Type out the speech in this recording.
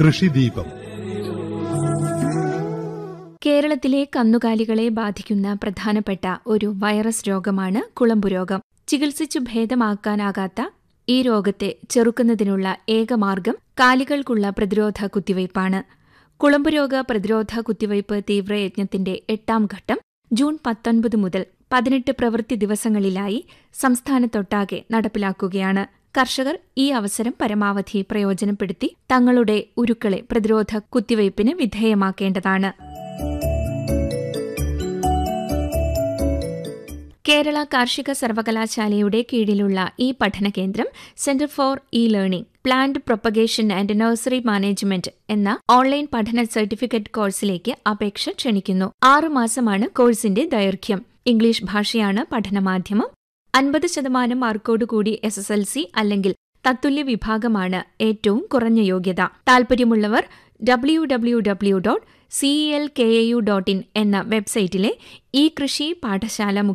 കൃഷിദീപം കേരളത്തിലെ കന്നുകാലികളെ ബാധിക്കുന്ന പ്രധാനപ്പെട്ട ഒരു വൈറസ് രോഗമാണ് കുളമ്പു രോഗം ചികിത്സിച്ചു ഭേദമാക്കാനാകാത്ത ഈ രോഗത്തെ ചെറുക്കുന്നതിനുള്ള ഏക മാർഗം കാലികൾക്കുള്ള പ്രതിരോധ കുത്തിവയ്പ്പാണ് കുളമ്പുരോഗ പ്രതിരോധ കുത്തിവയ്പ് തീവ്രയജ്ഞത്തിന്റെ എട്ടാം ഘട്ടം ജൂൺ പത്തൊൻപത് മുതൽ പതിനെട്ട് പ്രവൃത്തി ദിവസങ്ങളിലായി സംസ്ഥാനത്തൊട്ടാകെ നടപ്പിലാക്കുകയാണ് കർഷകർ ഈ അവസരം പരമാവധി പ്രയോജനപ്പെടുത്തി തങ്ങളുടെ ഉരുക്കളെ പ്രതിരോധ കുത്തിവയ്പ്പിന് വിധേയമാക്കേണ്ടതാണ് കേരള കാർഷിക സർവകലാശാലയുടെ കീഴിലുള്ള ഈ പഠനകേന്ദ്രം centre for e learning plant propagation and nursery management എന്ന ഓൺലൈൻ പഠന സർട്ടിഫിക്കറ്റ് കോഴ്സിലേക്ക് അപേക്ഷ ക്ഷണിക്കുന്നു ആറുമാസമാണ് കോഴ്സിന്റെ ദൈർഘ്യം ഇംഗ്ലീഷ് ഭാഷയാണ് പഠനമാധ്യമം അൻപത് ശതമാനം മാർക്കോടുകൂടി എസ് എസ് എൽ സി അല്ലെങ്കിൽ തത്തുല്യ വിഭാഗമാണ് ഏറ്റവും കുറഞ്ഞ യോഗ്യത താൽപര്യമുള്ളവർ W W W dot C L K A U dot in എന്ന വെബ്സൈറ്റിലെ ഈ കൃഷി പാഠശാല